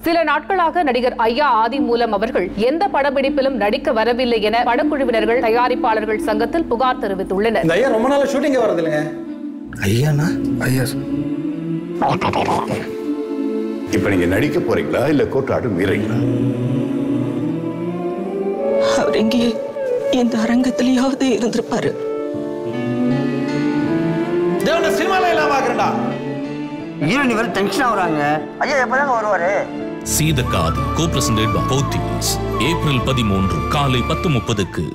சில நாட்களாக நடிகர் ஐயா ஆதி மூலம் அவர்கள் எந்த படப்பிடிப்பிலும் நடிக்க வரவில்லை என படக்குழுவினர்கள் தயாரிப்பாளர்கள் சங்கத்தில் புகார் தெரிவித்துள்ளனர் இந்த ஐயா ரொம்ப நாள் ஷூட்டிங்க வரது இல்லைங்க ஐயாண்ணா ஐயா இப்ப நீங்க நடிக்க போறீங்களா இல்ல கோட்டாடு மீறீங்களா அவர் இங்கே எந்த அரங்கத்திலேயாவது இருந்திருப்பாரு தேவன சினிமால எல்லாம் பாக்குறேன்டா ஹீரோனி வேற டென்ஷன் ஆகுறாங்க ஐயா எப்பதாங்க வருவாரு Seethakaathi co presented by Portuguese April பதிமூன்று காலை பத்து முப்பதுக்கு